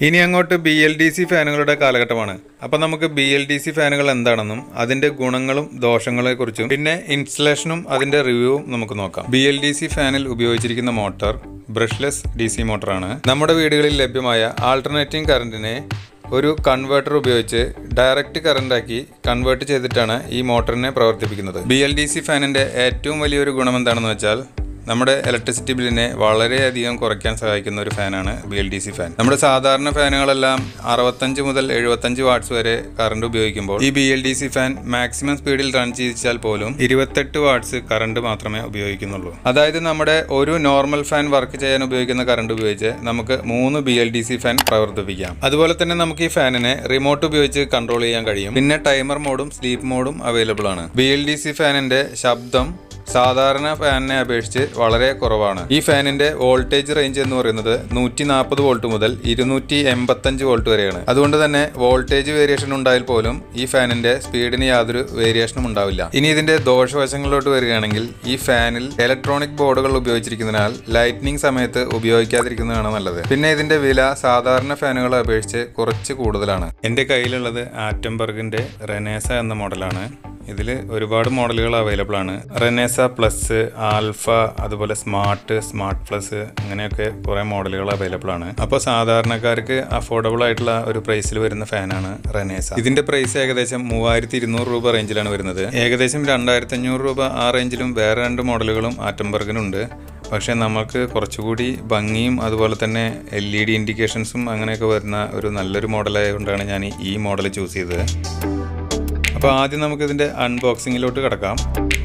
ഇനി അങ്ങോട്ട് B L D C ഫാനുകളുടെ കാലഘട്ടമാണ് അപ്പം നമുക്ക് ബി എൽ ഡി സി ഫാനുകൾ എന്താണെന്നും അതിന്റെ ഗുണങ്ങളും ദോഷങ്ങളെ കുറിച്ചും പിന്നെ ഇൻസ്റ്റലേഷനും അതിന്റെ റിവ്യൂവും നമുക്ക് നോക്കാം ബി എൽ ഡി സി ഫാനിൽ ഉപയോഗിച്ചിരിക്കുന്ന മോട്ടോർ ബ്രഷ്ലെസ് ഡി സി മോട്ടറാണ് നമ്മുടെ വീടുകളിൽ ലഭ്യമായ ആൾട്ടർനേറ്റിംഗ് കറണ്ടിനെ ഒരു കൺവേർട്ടർ ഉപയോഗിച്ച് ഡയറക്റ്റ് കറണ്ടാക്കി കൺവേർട്ട് ചെയ്തിട്ടാണ് ഈ മോട്ടറിനെ പ്രവർത്തിപ്പിക്കുന്നത് ബി എൽ ഡി സി ഫാനിന്റെ ഏറ്റവും വലിയൊരു ഗുണം എന്താണെന്ന് വെച്ചാൽ നമ്മുടെ ഇലക്ട്രിസിറ്റി ബില്ലിനെ വളരെയധികം കുറയ്ക്കാൻ സഹായിക്കുന്ന ഒരു ഫാനാണ് B L D C fan നമ്മുടെ സാധാരണ ഫാനുകളെല്ലാം അറുപത്തഞ്ച് മുതൽ എഴുപത്തഞ്ച് വാട്ട്സ് വരെ കറണ്ട് ഉപയോഗിക്കുമ്പോൾ ഈ B L D C fan maximum സ്പീഡിൽ റൺ ചെയ്യിച്ചാൽ പോലും ഇരുപത്തെട്ട് വാട്ട്സ് കറണ്ട് മാത്രമേ ഉപയോഗിക്കുന്നുള്ളൂ അതായത് നമ്മുടെ ഒരു നോർമൽ ഫാൻ വർക്ക് ചെയ്യാൻ ഉപയോഗിക്കുന്ന കറണ്ട് ഉപയോഗിച്ച് നമുക്ക് മൂന്ന് B L D C fan പ്രവർത്തിപ്പിക്കാം അതുപോലെ തന്നെ നമുക്ക് ഈ ഫാനിനെ റിമോട്ട് ഉപയോഗിച്ച് കൺട്രോൾ ചെയ്യാൻ കഴിയും പിന്നെ ടൈമർ മോഡും സ്ലീപ്പ് മോഡും അവൈലബിൾ ആണ് ബി എൽ ഡി സി ഫാനിന്റെ ശബ്ദം സാധാരണ ഫാനിനെ അപേക്ഷിച്ച് വളരെ കുറവാണ് ഈ ഫാനിന്റെ വോൾട്ടേജ് റേഞ്ച് എന്ന് പറയുന്നത് നൂറ്റി നാൽപ്പത് വോൾട്ട് മുതൽ ഇരുന്നൂറ്റി എൺപത്തഞ്ച് വോൾട്ട് വരെയാണ് അതുകൊണ്ട് തന്നെ വോൾട്ടേജ് വേരിയേഷൻ ഉണ്ടായാൽ പോലും ഈ ഫാനിന്റെ സ്പീഡിന് യാതൊരു വേരിയേഷനും ഉണ്ടാവില്ല ഇനി ഇതിന്റെ ദോഷവശങ്ങളിലോട്ട് വരികയാണെങ്കിൽ ഈ ഫാനിൽ ഇലക്ട്രോണിക് ബോർഡുകൾ ഉപയോഗിച്ചിരിക്കുന്നതിനാൽ ലൈറ്റ്നിങ് സമയത്ത് ഉപയോഗിക്കാതിരിക്കുന്നതാണ് നല്ലത് പിന്നെ ഇതിന്റെ വില സാധാരണ ഫാനുകളെ അപേക്ഷിച്ച് കുറച്ച് കൂടുതലാണ് എന്റെ കയ്യിലുള്ളത് ആറ്റംബർഗിന്റെ റെനേസ എന്ന മോഡലാണ് ഇതിൽ ഒരുപാട് മോഡലുകൾ അവൈലബിൾ ആണ് റെനേസ പ്ലസ് ആൽഫ അതുപോലെ സ്മാർട്ട് സ്മാർട്ട് പ്ലസ് അങ്ങനെയൊക്കെ കുറേ മോഡലുകൾ അവൈലബിൾ ആണ് അപ്പോൾ സാധാരണക്കാർക്ക് അഫോർഡബിൾ ആയിട്ടുള്ള ഒരു പ്രൈസിൽ വരുന്ന ഫാനാണ് റെനേസ ഇതിന്റെ പ്രൈസ് ഏകദേശം മൂവായിരത്തി ഇരുന്നൂറ് രൂപ റേഞ്ചിലാണ് വരുന്നത് ഏകദേശം രണ്ടായിരത്തി അഞ്ഞൂറ് രൂപ ആ റേഞ്ചിലും വേറെ രണ്ട് മോഡലുകളും ആറ്റംബർഗിനുണ്ട് പക്ഷേ നമുക്ക് കുറച്ചുകൂടി ഭംഗിയും അതുപോലെ തന്നെ എൽ ഇ ഡി ഇൻഡിക്കേഷൻസും അങ്ങനെയൊക്കെ വരുന്ന ഒരു നല്ലൊരു മോഡലായതുകൊണ്ടാണ് ഞാൻ ഈ മോഡൽ ചൂസ് ചെയ്തത് അപ്പോൾ ആദ്യം നമുക്ക് ഇതിന്റെ അൺബോക്സിങ്ങിലോട്ട് കിടക്കാം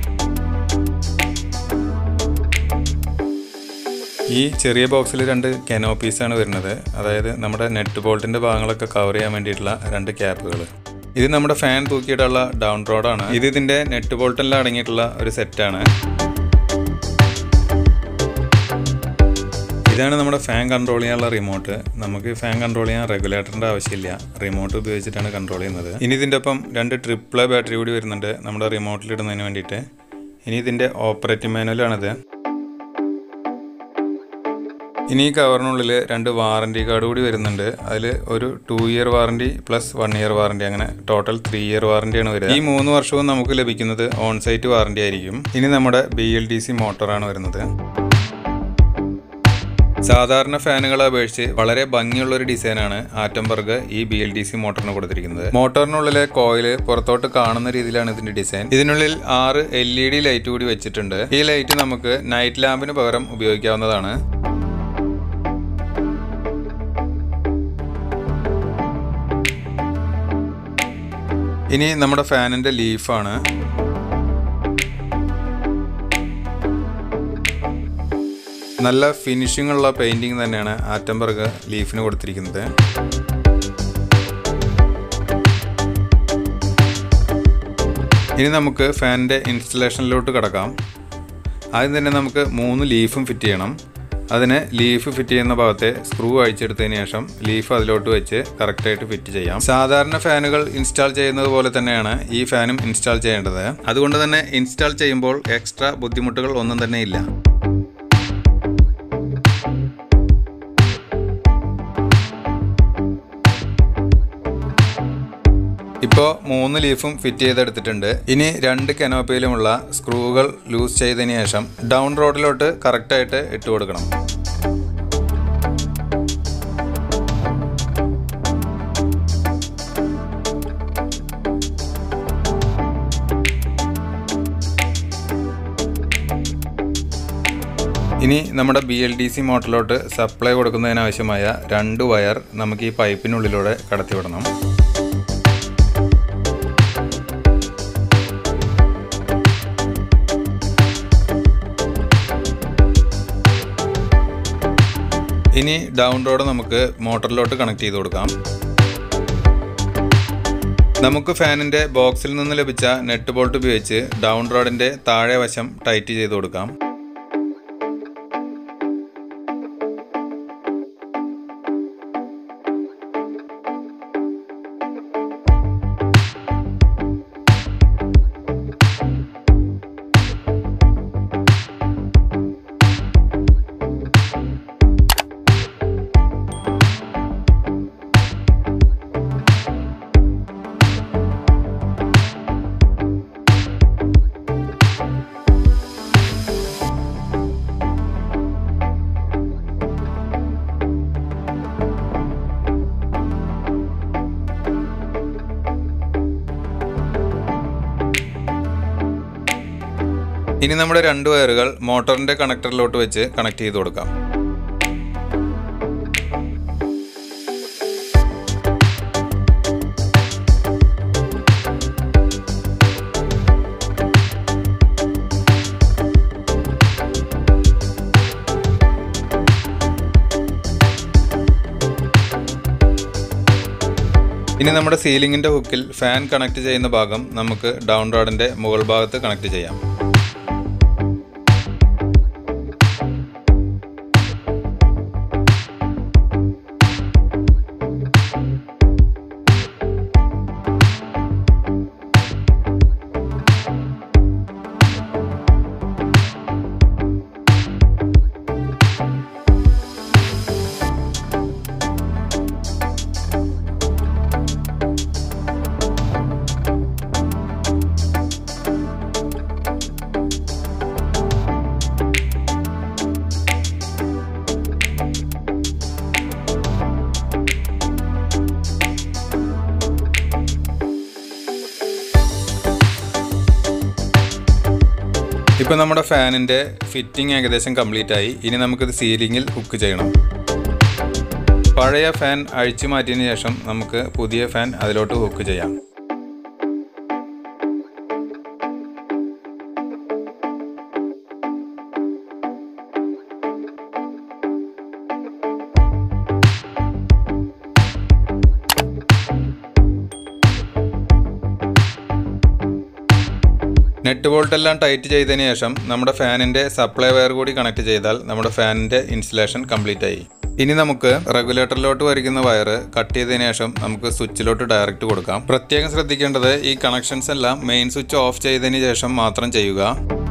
ഈ ചെറിയ ബോക്സിൽ രണ്ട് കെനോപ്പീസ് ആണ് വരുന്നത് അതായത് നമ്മുടെ നെറ്റ് ബോൾട്ടിന്റെ ഭാഗങ്ങളൊക്കെ കവർ ചെയ്യാൻ വേണ്ടിയിട്ടുള്ള രണ്ട് ക്യാപ്പുകൾ ഇത് നമ്മുടെ ഫാൻ തൂക്കിയിട്ടുള്ള ഡൗൺ റോഡാണ് ഇത് ഇതിന്റെ നെറ്റ് ബോൾട്ടെല്ലാം അടങ്ങിയിട്ടുള്ള ഒരു സെറ്റാണ് ഇതാണ് നമ്മുടെ ഫാൻ കൺട്രോൾ ചെയ്യാനുള്ള റിമോട്ട് നമുക്ക് ഫാൻ കൺട്രോൾ ചെയ്യാൻ റെഗുലേറ്ററിന്റെ ആവശ്യമില്ല റിമോട്ട് ഉപയോഗിച്ചിട്ടാണ് കൺട്രോൾ ചെയ്യുന്നത് ഇനി ഇതിൻ്റെ ഒപ്പം രണ്ട് ട്രിപ്പിൾ ബാറ്ററി കൂടി വരുന്നുണ്ട് നമ്മുടെ റിമോട്ടിൽ ഇടുന്നതിന് വേണ്ടിയിട്ട് ഇനി ഇതിൻ്റെ ഓപ്പറേറ്റിംഗ് മാനുവലാണിത് ഇനി ഈ കവറിനുള്ളിൽ രണ്ട് വാറണ്ടി കാർഡ് കൂടി വരുന്നുണ്ട് അതിൽ ഒരു two year warranty plus one year warranty അങ്ങനെ ടോട്ടൽ ത്രീ ഇയർ വാറണ്ടിയാണ് വരിക ഈ മൂന്ന് വർഷവും നമുക്ക് ലഭിക്കുന്നത് ഓൺ സൈറ്റ് വാറണ്ടി ആയിരിക്കും ഇനി നമ്മുടെ ബി എൽ ഡി സി മോട്ടറാണ് വരുന്നത് സാധാരണ ഫാനുകളെ അപേക്ഷിച്ച് വളരെ ഭംഗിയുള്ള ഒരു ഡിസൈനാണ് ആറ്റംബർഗ് ഈ ബി എൽ ഡി സി മോട്ടറിന് കൊടുത്തിരിക്കുന്നത് മോട്ടറിനുള്ളിലെ കോയില് പുറത്തോട്ട് കാണുന്ന രീതിയിലാണ് ഇതിന്റെ ഡിസൈൻ ഇതിനുള്ളിൽ ആറ് എൽ ഇ ഡി ലൈറ്റ് കൂടി വെച്ചിട്ടുണ്ട് ഈ ലൈറ്റ് നമുക്ക് നൈറ്റ് ലാമ്പിന് പകരം ഉപയോഗിക്കാവുന്നതാണ് ഇനി നമ്മുടെ ഫാനിന്റെ ലീഫാണ് നല്ല ഫിനിഷിംഗ് ഉള്ള പെയിന്റിംഗ് തന്നെയാണ് ആറ്റംബർഗ് ലീഫിന് കൊടുത്തിരിക്കുന്നത് ഇനി നമുക്ക് ഫാനിൻ്റെ ഇൻസ്റ്റലേഷനിലോട്ട് കിടക്കാം ആദ്യം തന്നെ നമുക്ക് മൂന്ന് ലീഫും ഫിറ്റ് ചെയ്യണം അതിന് ലീഫ് ഫിറ്റ് ചെയ്യുന്ന ഭാഗത്തെ സ്ക്രൂ അഴിച്ചെടുത്തതിന് ശേഷം ലീഫ് അതിലോട്ട് വെച്ച് കറക്റ്റായിട്ട് ഫിറ്റ് ചെയ്യാം സാധാരണ ഫാനുകൾ ഇൻസ്റ്റാൾ ചെയ്യുന്നത് പോലെ തന്നെയാണ് ഈ ഫാനും ഇൻസ്റ്റാൾ ചെയ്യേണ്ടത് അതുകൊണ്ട് തന്നെ ഇൻസ്റ്റാൾ ചെയ്യുമ്പോൾ എക്സ്ട്രാ ബുദ്ധിമുട്ടുകൾ ഒന്നും തന്നെ ഇല്ല ഇപ്പോൾ മൂന്ന് ലീഫും ഫിറ്റ് ചെയ്തെടുത്തിട്ടുണ്ട് ഇനി രണ്ട് കനോപ്പിയിലുമുള്ള സ്ക്രൂകൾ ലൂസ് ചെയ്തതിന് ശേഷം ഡൗൺ റോഡിലോട്ട് കറക്റ്റായിട്ട് ഇട്ട് കൊടുക്കണം ഇനി നമ്മുടെ ബി എൽ ഡി സി മോട്ടറിലോട്ട് സപ്ലൈ കൊടുക്കുന്നതിനാവശ്യമായ രണ്ട് വയർ നമുക്ക് ഈ പൈപ്പിനുള്ളിലൂടെ കടത്തിവിടണം ഇനി ഡൗൺ റോഡ് നമുക്ക് മോട്ടറിലോട്ട് കണക്ട് ചെയ്ത് കൊടുക്കാം നമുക്ക് ഫാനിന്റെ ബോക്സിൽ നിന്ന് ലഭിച്ച നെറ്റ് ബോൾട്ട് ഉപയോഗിച്ച് ഡൗൺ റോഡിന്റെ താഴെ വശം ടൈറ്റ് ചെയ്ത് കൊടുക്കാം ഇനി നമ്മുടെ രണ്ട് വയറുകൾ മോട്ടറിന്റെ കണക്ടറിലോട്ട് വെച്ച് കണക്ട് ചെയ്ത് കൊടുക്കാം ഇനി നമ്മുടെ സീലിംഗിന്റെ ഹുക്കിൽ ഫാൻ കണക്ട് ചെയ്യുന്ന ഭാഗം നമുക്ക് ഡൗൺ റോഡിന്റെ മുകൾ ഭാഗത്ത് കണക്ട് ചെയ്യാം ഇപ്പൊ നമ്മുടെ ഫാനിന്റെ ഫിറ്റിംഗ് ഏകദേശം കംപ്ലീറ്റ് ആയി ഇനി നമുക്കിത് സീലിംഗിൽ ഹുക്ക് ചെയ്യണം പഴയ ഫാൻ അഴിച്ചു മാറ്റിയതിന് ശേഷം നമുക്ക് പുതിയ ഫാൻ അതിലോട്ട് ഹുക്ക് ചെയ്യാം നെറ്റ് ബോൾട്ട് എല്ലാം ടൈറ്റ് ചെയ്തതിന് ശേഷം നമ്മുടെ ഫാനിന്റെ സപ്ലൈ വയർ കൂടി കണക്ട് ചെയ്താൽ നമ്മുടെ ഫാനിന്റെ ഇൻസ്റ്റലേഷൻ കംപ്ലീറ്റ് ആയി ഇനി നമുക്ക് റെഗുലേറ്ററിലോട്ട് വരിക്കുന്ന വയർ കട്ട് ചെയ്തതിനു ശേഷം നമുക്ക് സ്വിച്ചിലോട്ട് ഡയറക്റ്റ് കൊടുക്കാം പ്രത്യേകം ശ്രദ്ധിക്കേണ്ടത് ഈ കണക്ഷൻസ് എല്ലാം മെയിൻ സ്വിച്ച് ഓഫ് ചെയ്തതിന് ശേഷം മാത്രം ചെയ്യുക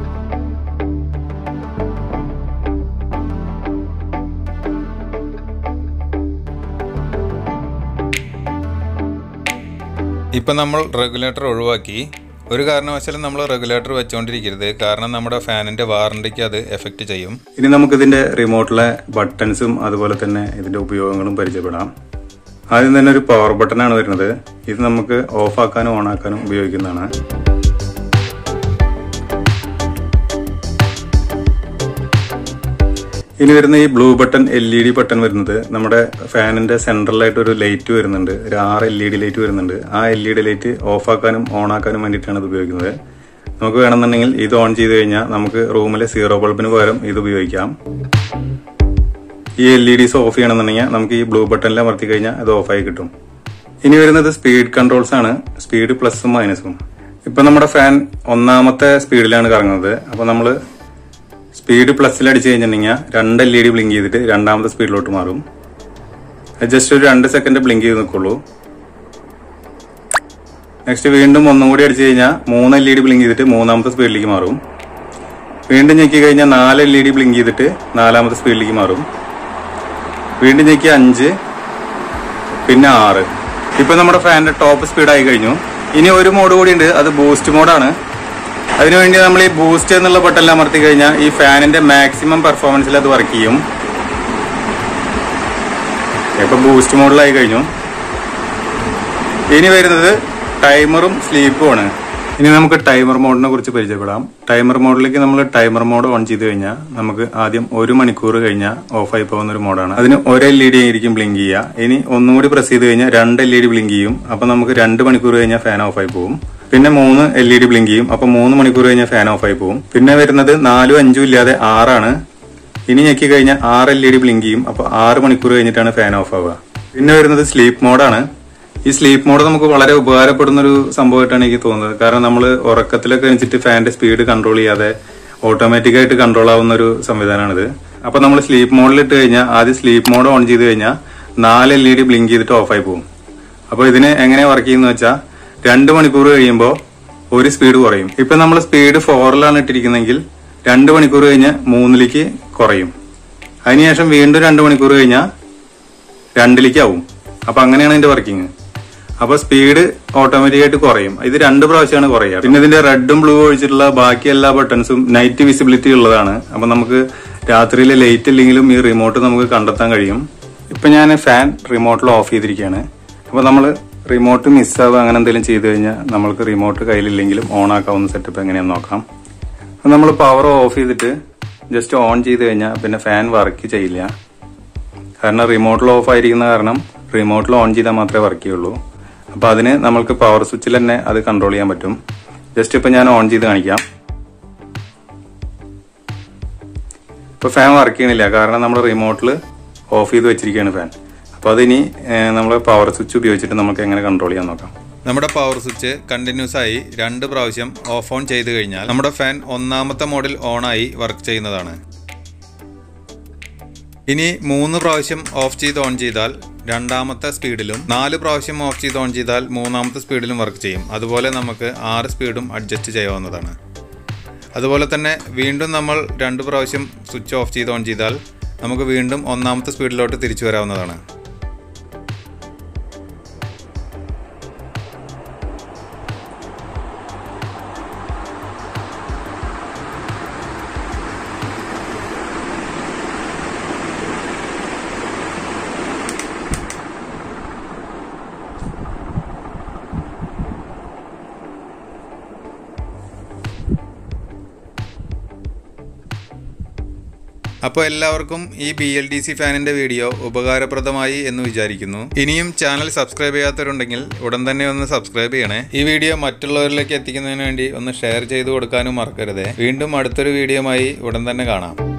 ഇപ്പം നമ്മൾ റെഗുലേറ്റർ ഒഴിവാക്കി ഒരു കാരണവശാലും നമ്മൾ റെഗുലേറ്റർ വെച്ചുകൊണ്ടിരിക്കരുത് കാരണം നമ്മുടെ ഫാനിന്റെ വാറണ്ടിക്ക് അത് എഫക്റ്റ് ചെയ്യും ഇനി നമുക്ക് ഇതിന്റെ റിമോട്ടിലെ ബട്ടൺസും അതുപോലെ തന്നെ ഇതിന്റെ ഉപയോഗങ്ങളും പരിചയപ്പെടാം ആദ്യം തന്നെ ഒരു പവർ ബട്ടൺ ആണ് വരുന്നത് ഇത് നമുക്ക് ഓഫ് ആക്കാനും ഓൺ ആക്കാനും ഉപയോഗിക്കുന്നതാണ് ഇനി വരുന്ന ഈ blue button L E D button വരുന്നത് നമ്മുടെ ഫാനിന്റെ സെൻട്രലായിട്ട് ഒരു ലൈറ്റ് വരുന്നുണ്ട് ഒരു ആറ് എൽ ഇ ഡി ലൈറ്റ് വരുന്നുണ്ട് ആ L E D light off ആക്കാനും ഓൺ ആക്കാനും വേണ്ടിയിട്ടാണ് ഇത് ഉപയോഗിക്കുന്നത് നമുക്ക് വേണമെന്നുണ്ടെങ്കിൽ ഇത് ഓൺ ചെയ്ത് കഴിഞ്ഞാൽ നമുക്ക് റൂമിലെ സീറോ ബൾബിന് പകരം ഇത് ഉപയോഗിക്കാം ഈ എൽ ഇ ഡിസ് ഓഫ് ചെയ്യണമെന്നുണ്ടെങ്കിൽ നമുക്ക് ഈ ബ്ലൂ ബട്ടണിൽ അമർത്തി കഴിഞ്ഞാൽ അത് ഓഫായി കിട്ടും ഇനി വരുന്നത് സ്പീഡ് കൺട്രോൾസ് ആണ് സ്പീഡ് പ്ലസും മൈനസും ഇപ്പൊ നമ്മുടെ ഫാൻ ഒന്നാമത്തെ സ്പീഡിലാണ് കറങ്ങുന്നത് അപ്പൊ നമ്മൾ സ്പീഡ് പ്ലസ്സിൽ അടിച്ചു കഴിഞ്ഞിട്ടുണ്ടെങ്കിൽ രണ്ട് എൽ ഇ ഡി ബ്ലിങ്ക് ചെയ്തിട്ട് രണ്ടാമത്തെ സ്പീഡിലോട്ട് മാറും ജസ്റ്റ് ഒരു രണ്ട് സെക്കൻഡ് ബ്ലിങ്ക് ചെയ്ത് നിൽക്കുള്ളൂ നെക്സ്റ്റ് വീണ്ടും ഒന്നും കൂടി അടിച്ചു കഴിഞ്ഞാൽ മൂന്ന് എൽ ഇ ഡി ബ്ലിങ്ക് ചെയ്തിട്ട് മൂന്നാമത്തെ സ്പീഡിലേക്ക് മാറും വീണ്ടും ഞെക്കി കഴിഞ്ഞാൽ നാല് എൽ ഇ ഡി ബ്ലിങ്ക് ചെയ്തിട്ട് നാലാമത്തെ സ്പീഡിലേക്ക് മാറും വീണ്ടും ഞെക്കി അഞ്ച് പിന്നെ ആറ് ഇപ്പൊ നമ്മുടെ ഫാനിന്റെ ടോപ്പ് സ്പീഡ് ആയി കഴിഞ്ഞു ഇനി ഒരു മോഡ് കൂടി ഉണ്ട് അത് ബൂസ്റ്റ് മോഡാണ് അതിനുവേണ്ടി നമ്മൾ ഈ ബൂസ്റ്റ് എന്നുള്ള ബട്ടൺ അമർത്തി കഴിഞ്ഞാൽ ഈ ഫാനിന്റെ മാക്സിമം പെർഫോമൻസിൽ അത് വർക്ക് ചെയ്യും ഇപ്പൊ ബൂസ്റ്റ് മോഡിലായി കഴിഞ്ഞു ഇനി വരുന്നത് ടൈമറും സ്ലീപ്പും ആണ് ഇനി നമുക്ക് ടൈമർ മോഡിനെ കുറിച്ച് പരിചയപ്പെടാം ടൈമർ മോഡിലേക്ക് നമ്മൾ ടൈമർ മോഡ് ഓൺ ചെയ്ത് കഴിഞ്ഞാൽ നമുക്ക് ആദ്യം ഒരു മണിക്കൂർ കഴിഞ്ഞാൽ ഓഫ് ആയി പോകുന്ന ഒരു മോഡാണ് അതിന് ഒരു എൽ ഇ ഡി ആയിരിക്കും ബ്ലിങ്ക് ചെയ്യുക ഇനി ഒന്നും കൂടി പ്രസ് ചെയ്ത് കഴിഞ്ഞാൽ രണ്ട് എൽ ഇ ഡി ബ്ലിങ്ക് ചെയ്യും അപ്പൊ നമുക്ക് രണ്ട് മണിക്കൂർ കഴിഞ്ഞാൽ ഫാൻ ഓഫ് ആയി പോകും പിന്നെ മൂന്ന് എൽ ഇ ഡി ബ്ലിങ്ക് ചെയ്യും അപ്പൊ മൂന്ന് മണിക്കൂർ കഴിഞ്ഞാൽ ഫാൻ ഓഫ് ആയി പോകും പിന്നെ വരുന്നത് നാലും അഞ്ചും ഇല്ലാതെ ആറാണ് ഇനി ഞെക്കി കഴിഞ്ഞാൽ ആറ് എൽ ഇ ഡി ബ്ലിങ്ക് ചെയ്യും അപ്പൊ ആറ് മണിക്കൂർ കഴിഞ്ഞിട്ടാണ് ഫാൻ ഓഫ് ആവുക പിന്നെ വരുന്നത് സ്ലീപ്പ് മോഡാണ് ഈ സ്ലീപ്പ് മോഡ് നമുക്ക് വളരെ ഉപകാരപ്പെടുന്ന ഒരു സംഭവമായിട്ടാണ് എനിക്ക് തോന്നുന്നത് കാരണം നമ്മൾ ഉറക്കത്തിലൊക്കെ എണിച്ചിട്ട് ഫാനിന്റെ സ്പീഡ് കൺട്രോൾ ചെയ്യാതെ ഓട്ടോമാറ്റിക് ആയിട്ട് കൺട്രോൾ ആവുന്ന ഒരു സംവിധാനമാണിത് അപ്പൊ നമ്മൾ സ്ലീപ്പ് മോഡിൽ ഇട്ട് കഴിഞ്ഞാൽ ആദ്യം സ്ലീപ്പ് മോഡ് ഓൺ ചെയ്ത് കഴിഞ്ഞാൽ നാല് എൽ ഇ ഡി ബ്ലിങ്ക് ചെയ്തിട്ട് ഓഫായി പോകും അപ്പൊ ഇതിന് എങ്ങനെ വർക്ക് ചെയ്യുന്ന വെച്ചാൽ രണ്ട് മണിക്കൂർ കഴിയുമ്പോൾ ഒരു സ്പീഡ് കുറയും ഇപ്പൊ നമ്മൾ സ്പീഡ് ഫോറിലാണ് ഇട്ടിരിക്കുന്നെങ്കിൽ രണ്ട് മണിക്കൂർ കഴിഞ്ഞ് മൂന്നിലേക്ക് കുറയും അതിനുശേഷം വീണ്ടും രണ്ട് മണിക്കൂർ കഴിഞ്ഞാൽ രണ്ടിലേക്ക് ആവും അപ്പൊ അങ്ങനെയാണ് ഇതിന്റെ വർക്കിംഗ് അപ്പൊ സ്പീഡ് ഓട്ടോമാറ്റിക് ആയിട്ട് കുറയും ഇത് രണ്ട് പ്രാവശ്യമാണ് കുറയുക പിന്നെ ഇതിന്റെ റെഡും ബ്ലൂ ഒഴിച്ചിട്ടുള്ള ബാക്കി എല്ലാ ബട്ടൺസും നൈറ്റ് വിസിബിലിറ്റി ഉള്ളതാണ് അപ്പൊ നമുക്ക് രാത്രിയിലെ ലൈറ്റ് ഇല്ലെങ്കിലും ഈ റിമോട്ട് നമുക്ക് കണ്ടെത്താൻ കഴിയും ഇപ്പൊ ഞാൻ ഫാൻ റിമോട്ടിൽ ഓഫ് ചെയ്തിരിക്കുകയാണ് അപ്പൊ നമ്മൾ റിമോട്ട് മിസ്സാവുക അങ്ങനെ എന്തെങ്കിലും ചെയ്തു കഴിഞ്ഞാൽ നമ്മൾക്ക് റിമോട്ട് കയ്യിലില്ലെങ്കിലും ഓൺ ആക്കാവുന്ന സെറ്റപ്പ് എങ്ങനെയാന്ന് നോക്കാം നമ്മൾ പവർ ഓഫ് ചെയ്തിട്ട് ജസ്റ്റ് ഓൺ ചെയ്ത് കഴിഞ്ഞാൽ പിന്നെ ഫാൻ വർക്ക് ചെയ്യില്ല കാരണം റിമോട്ടിൽ ഓഫ് ആയിരിക്കുന്ന കാരണം റിമോട്ടിൽ ഓൺ ചെയ്താൽ മാത്രമേ വർക്ക് ചെയ്യുള്ളൂ അപ്പൊ അതിന് നമ്മൾക്ക് പവർ സ്വിച്ചിൽ തന്നെ അത് കൺട്രോൾ ചെയ്യാൻ പറ്റും ജസ്റ്റ് ഇപ്പൊ ഞാൻ ഓൺ ചെയ്ത് കാണിക്കാം ഇപ്പൊ ഫാൻ വർക്ക് ചെയ്യണില്ല കാരണം നമ്മൾ റിമോട്ടിൽ ഓഫ് ചെയ്ത് വെച്ചിരിക്കുകയാണ് ഫാൻ അപ്പൊ അതിനി നമ്മൾ പവർ സ്വിച്ച് ഉപയോഗിച്ചിട്ട് നമുക്ക് എങ്ങനെ കൺട്രോൾ ചെയ്യാൻ നോക്കാം നമ്മുടെ പവർ സ്വിച്ച് കണ്ടിന്യൂസ് ആയി രണ്ട് പ്രാവശ്യം ഓഫ് ഓൺ ചെയ്ത് കഴിഞ്ഞാൽ നമ്മുടെ ഫാൻ ഒന്നാമത്തെ മോഡിൽ ഓണായി വർക്ക് ചെയ്യുന്നതാണ് ഇനി മൂന്ന് പ്രാവശ്യം ഓഫ് ചെയ്ത് ഓൺ ചെയ്താൽ രണ്ടാമത്തെ സ്പീഡിലും നാല് പ്രാവശ്യം ഓഫ് ചെയ്ത് ഓൺ ചെയ്താൽ മൂന്നാമത്തെ സ്പീഡിലും വർക്ക് ചെയ്യും അതുപോലെ നമുക്ക് ആറ് സ്പീഡും അഡ്ജസ്റ്റ് ചെയ്യാവുന്നതാണ് അതുപോലെ തന്നെ വീണ്ടും നമ്മൾ രണ്ട് പ്രാവശ്യം സ്വിച്ച് ഓഫ് ചെയ്ത് ഓൺ ചെയ്താൽ നമുക്ക് വീണ്ടും ഒന്നാമത്തെ സ്പീഡിലോട്ട് തിരിച്ചു വരാവുന്നതാണ് അപ്പോൾ എല്ലാവർക്കും ഈ ബി എൽ ഡി സി ഫാനിന്റെ വീഡിയോ ഉപകാരപ്രദമായി എന്ന് വിചാരിക്കുന്നു ഇനിയും ചാനൽ സബ്സ്ക്രൈബ് ചെയ്യാത്തവരുണ്ടെങ്കിൽ ഉടൻ തന്നെ ഒന്ന് സബ്സ്ക്രൈബ് ചെയ്യണേ ഈ വീഡിയോ മറ്റുള്ളവരിലേക്ക് എത്തിക്കുന്നതിന് വേണ്ടി ഒന്ന് ഷെയർ ചെയ്ത് കൊടുക്കാനും മറക്കരുതേ വീണ്ടും അടുത്തൊരു വീഡിയോയുമായി ഉടൻ തന്നെ കാണാം